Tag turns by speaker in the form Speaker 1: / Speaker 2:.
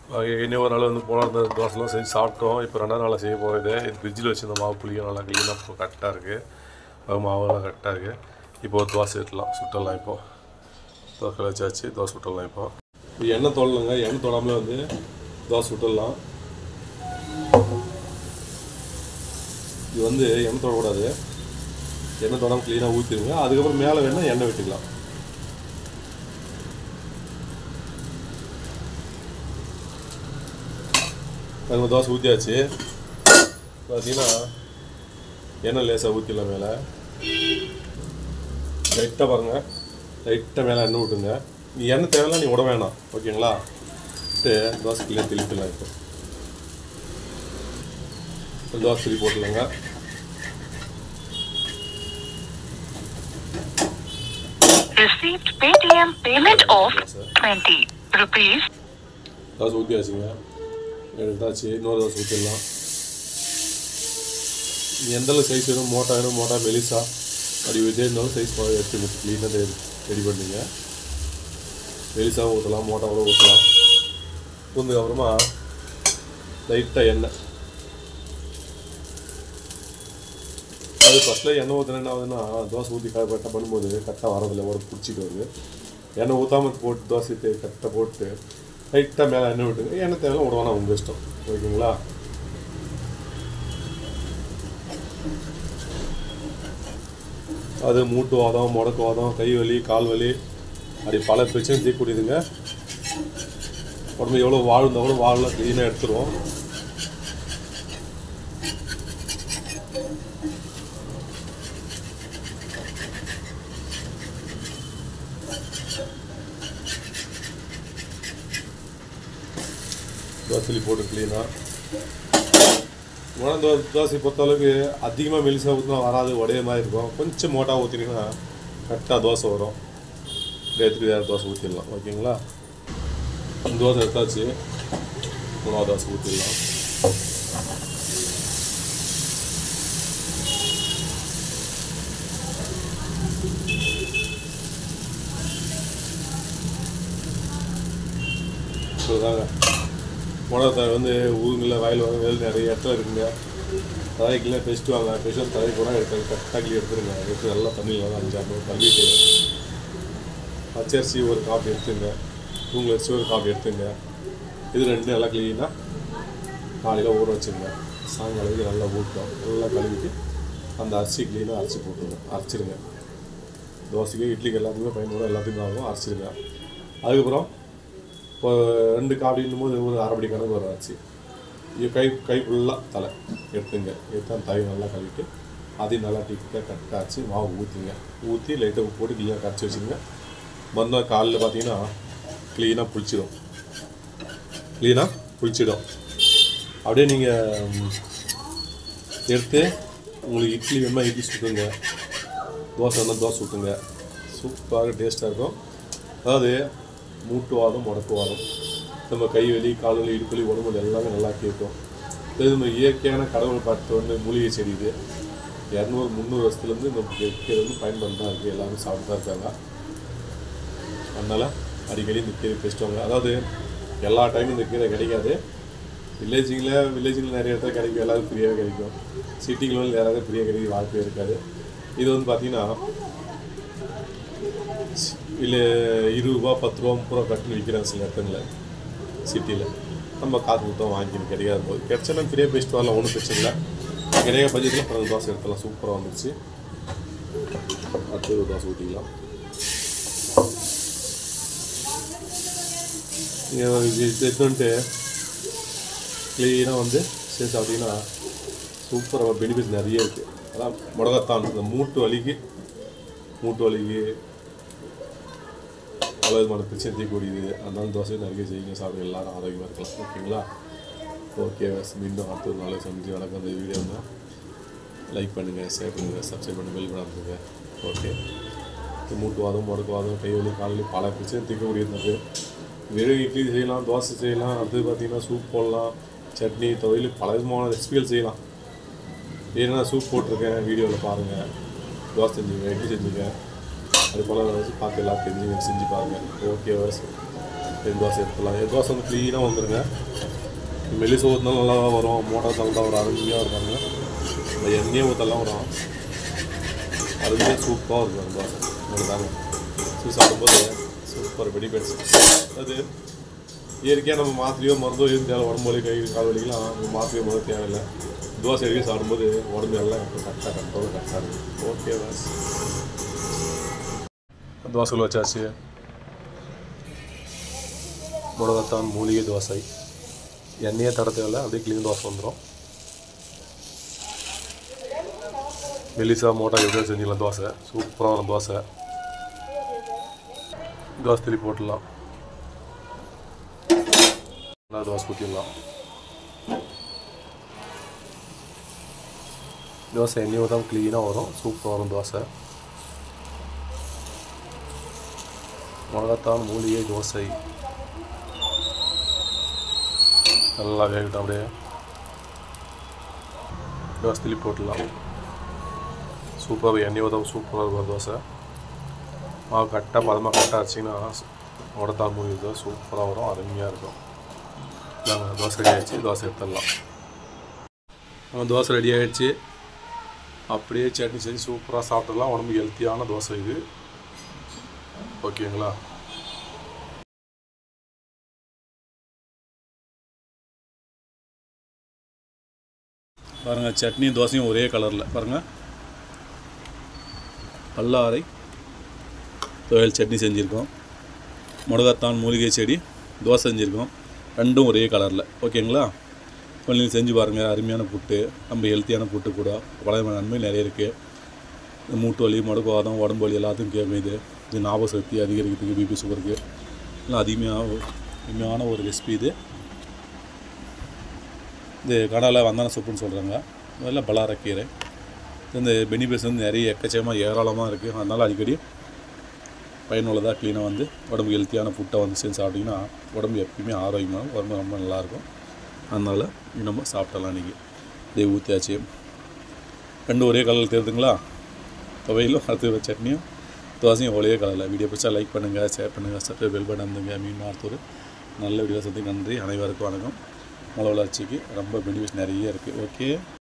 Speaker 1: இன்னும் ஒரு நாள் வந்து போன இருந்த தோசைலாம் செஞ்சு சாப்பிட்டோம் இப்போ ரெண்டாவது நாள் செய்ய போகுது இது ஃப்ரிட்ஜில் வச்சு இந்த மாவு புளியும் நல்லா க்ளீனாக இப்போ கரெக்டாக இருக்குது மாவெல்லாம் கரெக்டாக இருக்குது இப்போ ஒரு தோசை எடுத்துலாம் சுட்டலாம் இப்போது தோசை வச்சாச்சு தோசை சுட்டலாம் இப்போ இப்போ எண்ணெய் தொடலுங்க எண்ணெய் தொடாமலே வந்து தோசை சுட்டுடலாம் இது வந்து எண்ணெய் தொடக்கூடாது எண்ணெய் தொடாமல் க்ளீனாக ஊற்றிடுங்க அதுக்கப்புறம் மேலே வேணால் எண்ணெய் விட்டுக்கலாம் பாருங்க தோசை ஊற்றியாச்சு பார்த்தீங்கன்னா எண்ணெய் லேசாக ஊற்றிடலாம் மேலே லைட்டாக பாருங்கள் லைட்டாக மேலே எண்ணெய் விட்டுங்க நீ எண்ணெய் தேவையில்லாம் நீ விட வேணாம் ஓகேங்களா விட்டு தோசை கிளியே திருப்பிடலாம் இப்போ இப்போ தோசை திருப்பி போட்டுலங்க
Speaker 2: Received Paytm payment of 20 rupees.
Speaker 1: Dosa ஊற்றியாச்சுங்க எடுத்தாச்சு இன்னொரு தோசை ஊற்றிடலாம் நீ எந்த அளவு சைஸ் வேணும் மோட்டா வேணும் மோட்டா மெலிசா அப்படி விதே இருந்தாலும் சைஸ் எடுத்து க்ளீனாக ரெடி பண்ணுங்க மெலிசாவும் ஊற்றலாம் மோட்டாவோட ஊற்றலாம் ஊற்றுனதுக்கு அப்புறமா லைட்டாக எண்ணெய் அது ஃபஸ்ட்டில் எண்ணெய் ஊற்றினா என்ன ஆகுதுன்னா தோசை ஊற்றி கரெக்டாக பண்ணும்போது கரெக்டாக வரதில்லை ஒரு பிடிச்சிட்டு வருது எண்ணெய் ஊற்றாமல் போட்டு தோசை கரெக்டாக போட்டு லைட்டாக மேலே எண்ணெய் விட்டுங்க எண்ணெய் தேவையில்லாம் விடுவானா உங்கள் இஷ்டம் ஓகேங்களா அது மூட்டு வாதம் முடக்கு வாதம் கை வலி கால் வலி அப்படி பல பிரச்சனை தீர்க்கூடியதுங்க உடம்பு எவ்வளோ வாழ்ந்தா கூட வாழலாம் க்ளீனாக எடுத்துருவோம் தோசை போட்டு க்ளீனாக உடம்பு தோ தோசை பொறுத்தளவுக்கு அதிகமாக மெலிசா ஊற்றினா வராது உடைய மாதிரி இருக்கும் கொஞ்சம் மோட்டாக ஊற்றினீங்கன்னா கரெக்டாக தோசை வரும் எடுத்துகிட்டு வேறு தோசை ஊற்றிடலாம் ஓகேங்களா தோசை எடுத்தாச்சு மூணாவது தோசை ஊற்றிடலாம் சொல்லுதாங்க முடத்தை வந்து ஊருங்களில் வயல் வாங்க வேல் நிறைய இடத்துல இருக்குங்க தலைக்குலாம் டெஸ்ட் வாங்க டெஸ்ட் தலை கூட எடுத்து கரெக்டாக கிளி எடுத்துருங்க எடுத்து நல்லா தண்ணியில் வந்து அஞ்சாறு மணி தள்ளிட்டு பச்சரிசி ஒரு காப்பி எடுத்துங்க தூங்கல் அரிசி ஒரு காப்பி எடுத்துங்க இது ரெண்டு நல்லா க்ளீனாக காலையில் ஊற வச்சுருங்க சாயங்காலத்துக்கு நல்லா ஊட்டும் நல்லா கழுவிட்டு அந்த அரிசி க்ளீனாக அரைச்சி போட்டுருங்க அரைச்சிருங்க தோசைக்கு இட்லிக்கு எல்லாத்துக்குமே பயன்படும் எல்லாத்துக்கும் ஆகும் அரைச்சிருங்க அதுக்கப்புறம் இப்போ ரெண்டு காப்பின்னும் போது ஒரு அரைப்படி கணக்கு வரும் அரிசி இது கை கை ஃபுல்லாக தலை எடுத்துங்க எடுத்து அந்த தலை நல்லா கழுவிட்டு அதையும் நல்லா டிக்காக கட் காய்ச்சி மாவு ஊற்றிங்க ஊற்றி லைட்டாக உப்பு போட்டு க்ளீனாக கரைச்சி வச்சுங்க மறுநாள் காலையில் பார்த்தீங்கன்னா க்ளீனாக புளிச்சிடும் க்ளீனாக புளிச்சிடும் அப்படியே நீங்கள் எடுத்து உங்களுக்கு இட்லி வேணுமா இட்லி சுட்டுங்க தோசை வேணால் தோசை சுட்டுங்க சூப்பராக டேஸ்ட்டாக இருக்கும் அதாவது மூட்டுவாதம் முடக்குவாதம் நம்ம கை வலி கால் வலி இடுப்பு வலி உடம்பு வலி எல்லாமே நல்லா கேட்கும் இது நம்ம இயற்கையான கடவுள் பார்த்து வந்து மூலிகை செடி இது இரநூறு முந்நூறு வருஷத்துலேருந்து இந்த கீரை வந்து பயன்படுத்தா இருக்குது எல்லாமே சாப்பிட்டு தான் இருக்காங்க அதனால் அடிக்கடி இந்த கீரை பேசிட்டுவாங்க அதாவது எல்லா டைமும் இந்த கீரை கிடைக்காது வில்லேஜிங்கில் வில்லேஜில் நிறைய இடத்துல கிடைக்கும் எல்லாரும் ஃப்ரீயாக கிடைக்கும் சிட்டிங்களும் யாராவது ஃப்ரீயாக கிடைக்க வாய்ப்பே இருக்காது இது வந்து பார்த்தீங்கன்னா இல்லை இருபது ரூபா பத்து ரூபா முப்பது ரூபா கட்டுன்னு விற்கிறாங்க சில இடத்துல சிட்டியில் நம்ம காசு கொடுத்தா வாங்கிக்கணும் கிடைக்காத போது கிடைச்சா ஃப்ரீயாக பேசிட்டு வரலாம் ஒன்றும் பிரச்சனை இல்லை கிடைக்காத பட்ஜெட்டில் பன்னெண்டு தோசை எடுத்துலாம் சூப்பராக வந்துருச்சு அடுத்து ஒரு தோசை ஊற்றிக்கலாம் நீங்கள் இது எடுத்துன்ட்டு க்ளீனாக வந்து சேர்த்து அப்படின்னா சூப்பராக பெனிஃபிட்ஸ் நிறைய இருக்குது அதான் முடகத்தான் இந்த மூட்டு வலிக்கு மூட்டு வலிக்கு பல விதமான பிரச்சனை தீர்க்கக்கூடியது அதனால தோசை நிறைய செய்யுங்க சாப்பிட எல்லாரும் ஆரோக்கியமாக இருக்கலாம் ஓகேங்களா ஓகே மீண்டும் அடுத்த ஒரு நாளை சந்திச்சு வணக்கம் இந்த வீடியோ தான் லைக் பண்ணுங்கள் ஷேர் பண்ணுங்கள் சப்ஸ்கிரைப் பண்ணுங்கள் பெல் பண்ணுங்க ஓகே மூட்டு வாதம் முடக்கு வாதம் கை வலி கால் வலி பல பிரச்சனை தீர்க்கக்கூடியது வெறும் இட்லி செய்யலாம் தோசை செய்யலாம் அடுத்து பார்த்தீங்கன்னா சூப் போடலாம் சட்னி துவையல் பல விதமான ரெசிபிகள் செய்யலாம் ஏன்னா சூப் போட்டிருக்கேன் வீடியோவில் பாருங்கள் தோசை செஞ்சுங்க இட்லி செஞ்சுங்க அது போல் பார்த்து எல்லாம் தெரிஞ்சுங்க செஞ்சு பாருங்கள் ஓகே என் தோசை எடுத்துலாம் என் தோசை வந்து க்ளீனாக வந்துருங்க மெலிசு ஊற்றினாலும் நல்லா வரும் மோட்டார் தள்ளா ஒரு அருமையாக இருப்பாங்க இந்த எண்ணெயை ஊற்றலாம் வரும் அருமையாக சூப்பராக இருக்கும் அந்த தோசை அவ்வளோதாங்க ஸோ சாப்பிடும்போது சூப்பர் பெனிஃபிட்ஸ் அது இயற்கையாக நம்ம மாத்திரையோ மருந்தோ எதுவும் தேவை உடம்பு வலி கை கால் வலிக்கெலாம் நம்ம மாத்திரையோ மருந்து தேவையில்லை தோசை எடுக்க சாப்பிடும்போது உடம்பு எல்லாம் கரெக்டாக கரெக்டாக கரெக்டாக இருக்கும் ஓகே பாஸ் தோசைகள் வச்சாச்சு மிளகாத்தான் மூலிகை தோசை எண்ணெயே தட தேவையில்ல அப்படியே க்ளீன் தோசை வந்துடும் மெலிசா மோட்டா எப்படி செஞ்சிடலாம் தோசை சூப்பரான தோசை தோசை திருப்பி போட்டுடலாம் நல்லா தோசை ஊற்றிடலாம் தோசை எண்ணெய் ஊற்றாம க்ளீனாக வரும் சூப்பராக வரும் தோசை மிளகாத்தான் மூலிகை தோசை நல்லா வேகட்டும் அப்படியே தோசை திருப்பி போட்டுடலாம் சூப்பராக எண்ணெய் ஊற்றாம சூப்பராக இருக்கும் தோசை மாவு கரெக்டாக பதமாக கரெக்டாக அரைச்சிங்கன்னா உடத்தால் மூவி தோசை சூப்பராக வரும் அருமையாக இருக்கும் நாங்கள் தோசை ரெடி ஆகிடுச்சு தோசை எடுத்துடலாம் நம்ம தோசை ரெடி ஆகிடுச்சு அப்படியே சட்னி செஞ்சு சூப்பராக சாப்பிட்டுக்கலாம் உடம்புக்கு ஹெல்த்தியான தோசை இது ஓகேங்களா பாருங்கள் சட்னி தோசையும் ஒரே கலரில் பாருங்கள் பல்லாரை துவையல் சட்னி செஞ்சுருக்கோம் மிளகாத்தான் மூலிகை செடி தோசை செஞ்சுருக்கோம் ரெண்டும் ஒரே கலரில் ஓகேங்களா நீங்கள் செஞ்சு பாருங்கள் அருமையான புட்டு நம்ம ஹெல்த்தியான புட்டு கூட பழைய நன்மை நிறைய இருக்குது மூட்டு வலி முடக்குவாதம் உடம்பு வலி எல்லாத்துக்கும் கேட்கும் இது இது ஞாபக சக்தி அதிகரிக்கிறதுக்கு பிபி சுகருக்கு எல்லாம் அதிகமாக அருமையான ஒரு ரெசிபி இது இது கடால வந்தான சூப்புன்னு சொல்கிறாங்க முதல்ல பலாரக்கீரை இந்த பெனிஃபிட்ஸ் வந்து நிறைய எக்கச்சக்கமாக ஏராளமாக இருக்குது அதனால் அடிக்கடி பயனுள்ளதாக க்ளீனாக வந்து உடம்பு ஹெல்த்தியான ஃபுட்டை வந்து செஞ்சு சாப்பிட்டிங்கன்னா உடம்பு எப்பயுமே ஆரோக்கியமாக உடம்பு ரொம்ப நல்லாயிருக்கும் அதனால் நம்ம சாப்பிடலாம் இன்றைக்கி இதே ஊற்றியாச்சு ரெண்டு ஒரே கலரில் தெரியுதுங்களா துவையிலும் அடுத்து சட்னியும் தோசையும் ஒரே கலரில் வீடியோ பிடிச்சா லைக் பண்ணுங்கள் ஷேர் பண்ணுங்கள் சப்ஸ்கிரைப் பெல் பட்டன் வந்துங்க மீன் அடுத்த ஒரு நல்ல வீடியோ சந்தி நன்றி அனைவருக்கும் வணக்கம் மலை வளர்ச்சிக்கு ரொம்ப பெனிஃபிட்ஸ் நிறைய இருக்குது ஓகே